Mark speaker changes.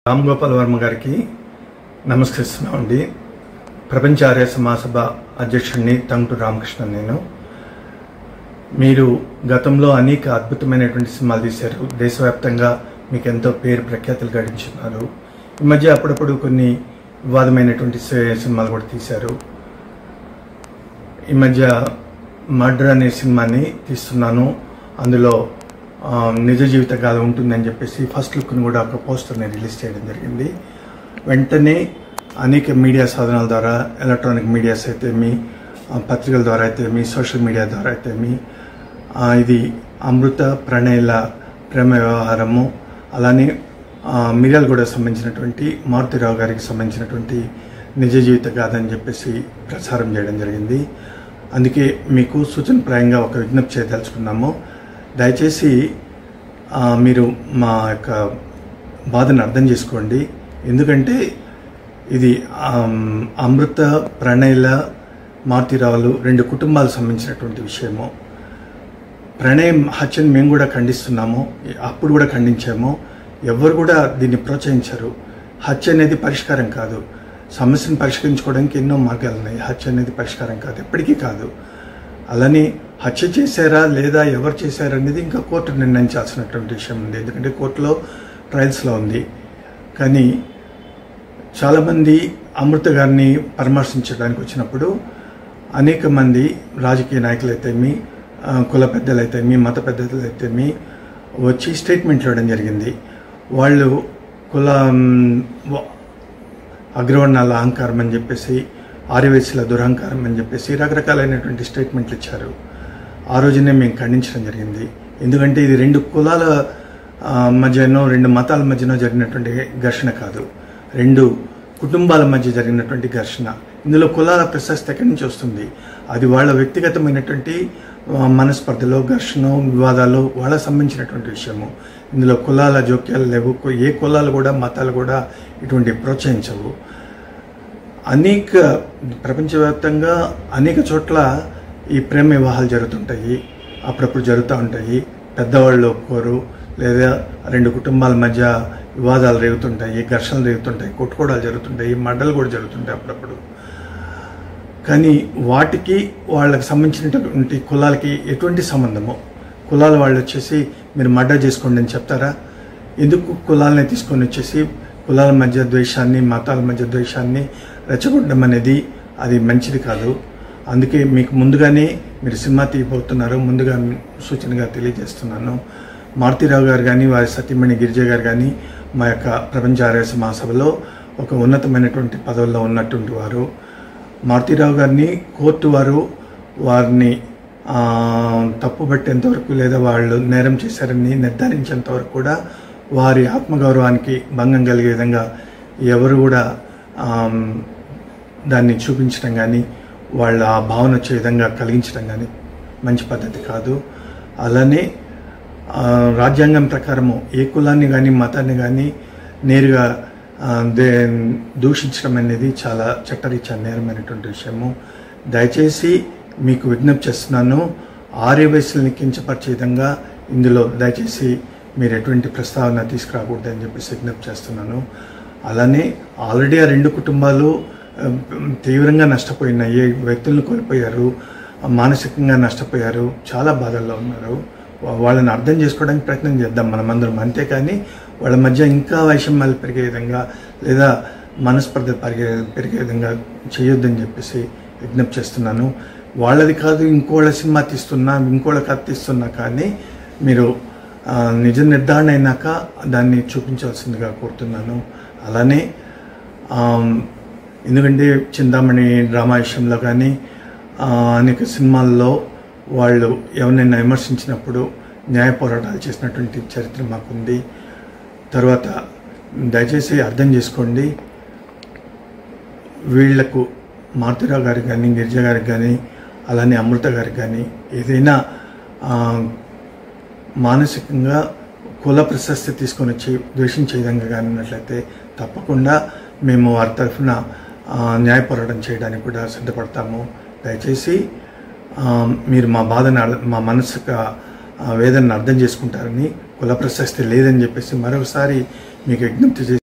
Speaker 1: రామ్ గోపాల్ వర్మ గారికి నమస్కరిస్తున్నామండి ప్రపంచ ఆర్య మహాసభ అధ్యక్షుడిని తంగుటు రామకృష్ణ నేను మీరు గతంలో అనేక అద్భుతమైనటువంటి సినిమాలు తీశారు దేశవ్యాప్తంగా మీకు ఎంతో పేరు ప్రఖ్యాతులు గడించున్నారు ఈ మధ్య అప్పుడప్పుడు కొన్ని వివాదమైనటువంటి సి- సినిమాలు కూడా తీశారు ఈ మధ్య మర్డర్ అనే సినిమాని తీస్తున్నాను అందులో ఆ, నిజ జీవిత గాథ ఉంటుందని చెప్పేసి ఫస్ట్ లుక్ని కూడా ఒక పోస్టర్ని రిలీజ్ చేయడం జరిగింది వెంటనే అనేక మీడియా సాధనాల ద్వారా ఎలక్ట్రానిక్ మీడియాస్ అయితే మీ ఆ, పత్రికల ద్వారా అయితే మీ సోషల్ మీడియా ద్వారా అయితే మీ ఆ, ఇది అమృత ప్రణయల ప్రేమ వ్యవహారము అలానే ఆ, మిర్యాలగూడ సంబంధించినటువంటి మారుతిరావు గారికి సంబంధించినటువంటి నిజ జీవిత గాథ అని చెప్పేసి ప్రచారం చేయడం జరిగింది అందుకే మీకు సూచనప్రాయంగా ఒక విజ్ఞప్తి చేయదలుచుకున్నాము దయచేసి ఆ, మీరు మా యొక్క బాధను అర్థం చేసుకోండి ఎందుకంటే ఇది ఆమ్, అమృత ప్రణయ్ల మారుతిరావులు రెండు కుటుంబాలకు సంబంధించినటువంటి విషయము ప్రణయం హత్యను మేము కూడా ఖండిస్తున్నాము అప్పుడు కూడా ఖండించాము ఎవరు కూడా దీన్ని ప్రోత్సహించరు హత్య అనేది పరిష్కారం కాదు సమస్యను పరిష్కరించుకోవడానికి ఎన్నో మార్గాలు ఉన్నాయి హత్య అనేది పరిష్కారం కాదు ఎప్పటికీ కాదు అలానే హత్య చేశారా లేదా ఎవరు చేశారా అనేది ఇంకా కోర్టు నిర్ణయించాల్సినటువంటి విషయం ఉంది ఎందుకంటే కోర్టులో ట్రయల్స్లో ఉంది కానీ చాలామంది అమృత గారిని పరామర్శించడానికి వచ్చినప్పుడు అనేక మంది రాజకీయ నాయకులైతేమి ఆ, కుల పెద్దలైతేమి మత పెద్దలైతేమి వచ్చి స్టేట్మెంట్ ఇవ్వడం జరిగింది వాళ్ళు కుల మ్, వ- అగ్రవర్ణాల అహంకారం అని చెప్పేసి ఆర్యవేశుల దురహంకారం అని చెప్పేసి రకరకాలైనటువంటి స్టేట్మెంట్లు ఇచ్చారు ఆ రోజునే మేము ఖండించడం జరిగింది ఎందుకంటే ఇది రెండు కులాల ఆ, మధ్యనో రెండు మతాల మధ్యనో జరిగినటువంటి ఘర్షణ కాదు రెండు కుటుంబాల మధ్య జరిగినటువంటి ఘర్షణ ఇందులో కులాల ప్రశస్తి ఎక్కడి నుంచి వస్తుంది అది వాళ్ళ వ్యక్తిగతమైనటువంటి ఆ, మనస్పర్ధలో ఘర్షణ వివాదాలు వాళ్ళకి సంబంధించినటువంటి విషయము ఇందులో కులాల జోక్యాలు లేవు కు- ఏ కులాలు కూడా మతాలు కూడా ఇటువంటి ప్రోత్సహించవు అనేక ప్రపంచవ్యాప్తంగా అనేక చోట్ల ఈ ప్రేమ వివాహాలు జరుగుతుంటాయి అప్పుడప్పుడు జరుగుతూ ఉంటాయి పెద్దవాళ్ళు ఒప్పుకోరు లేదా రెండు కుటుంబాల మధ్య వివాదాలు రేగుతుంటాయి ఘర్షణలు రేగుతుంటాయి కొట్టుకోవడాలు జరుగుతుంటాయి మడ్డలు కూడా జరుగుతుంటాయి అప్పుడప్పుడు కానీ వాటికి వాళ్ళకి సంబంధించినటువంటి కులాలకి ఎటువంటి సంబంధము కులాల వాళ్ళు వచ్చేసి మీరు మర్డర్ చేసుకోండి అని చెప్తారా ఎందుకు కులాలని తీసుకొని వచ్చేసి కులాల మధ్య ద్వేషాన్ని మతాల మధ్య ద్వేషాన్ని రెచ్చగొట్టడం అనేది అది మంచిది కాదు అందుకే మీకు ముందుగానే మీరు సినిమా తీయబోతున్నారు ముందుగా సూచనగా తెలియజేస్తున్నాను మారుతిరావు గారు కానీ వారి సతీమణి గిరిజ గారు కానీ మా యొక్క ప్రపంచ ఆర్యస మహాసభలో ఒక ఉన్నతమైనటువంటి పదవుల్లో ఉన్నటువంటి వారు మారుతిరావు గారిని కోర్టు వారు వారిని ఆ, తప్పుపట్టేంత వరకు లేదా వాళ్ళు నేరం చేశారని నిర్ధారించేంత వరకు కూడా వారి ఆత్మగౌరవానికి భంగం కలిగే విధంగా ఎవరు కూడా ఆమ్, దాన్ని చూపించడం కానీ వాళ్ళ ఆ భావన వచ్చే విధంగా కలిగించడం కానీ మంచి పద్ధతి కాదు అలానే ఆ, రాజ్యాంగం ప్రకారము ఏ కులాన్ని కానీ మతాన్ని కానీ నేరుగా ఆ, దే దూషించడం అనేది చాలా చట్టరీత్యా నేరమైనటువంటి విషయము దయచేసి మీకు విజ్ఞప్తి చేస్తున్నాను ఆర్య వయసుల్ని కించపరిచే విధంగా ఇందులో దయచేసి మీరు ఎటువంటి ప్రస్తావన తీసుకురాకూడదని చెప్పేసి విజ్ఞప్తి చేస్తున్నాను అలానే ఆల్రెడీ ఆ రెండు కుటుంబాలు ఆ, తీవ్రంగా నష్టపోయినాయి వ్యక్తులను కోల్పోయారు మానసికంగా నష్టపోయారు చాలా బాధల్లో ఉన్నారు వా- వాళ్ళని అర్థం చేసుకోవడానికి ప్రయత్నం చేద్దాం మనమందరం అంతేకాని వాళ్ళ మధ్య ఇంకా వైషమ్యాలు పెరిగే విధంగా లేదా మనస్పర్ధ పెరిగే పెరిగే విధంగా చేయొద్దని చెప్పేసి విజ్ఞప్తి చేస్తున్నాను వాళ్ళది కాదు ఇంకోళ్ళ సినిమా తీస్తున్నా ఇంకోళ్ళ కథ తీస్తున్నా కానీ మీరు ఆ, నిజ నిర్ధారణ అయినాక దాన్ని చూపించాల్సిందిగా కోరుతున్నాను అలానే ఆమ్, ఎందుకంటే చింతామణి డ్రామా విషయంలో కానీ ఆ, అనేక సినిమాల్లో వాళ్ళు ఎవరినైనా విమర్శించినప్పుడు న్యాయ పోరాటాలు చేసినటువంటి చరిత్ర మాకుంది తర్వాత దయచేసి అర్థం చేసుకోండి వీళ్లకు మారుతిరావు గారికి కానీ గిరిజ గారికి కానీ అలానే అమృత గారికి కానీ ఏదైనా ఆ, మానసికంగా కుల ప్రశస్తి తీసుకొని వచ్చి ద్వేషించే విధంగా కానీ ఉన్నట్లయితే తప్పకుండా మేము వారి తరఫున ఆ, న్యాయ పోరాటం చేయడానికి కూడా సిద్ధపడతాము దయచేసి ఆ, మీరు మా బాధను అర్థ- మా మనసుకు వేదనను అర్థం చేసుకుంటారని కుల ప్రశస్తి లేదని చెప్పేసి మరొకసారి మీకు విజ్ఞప్తి చేసి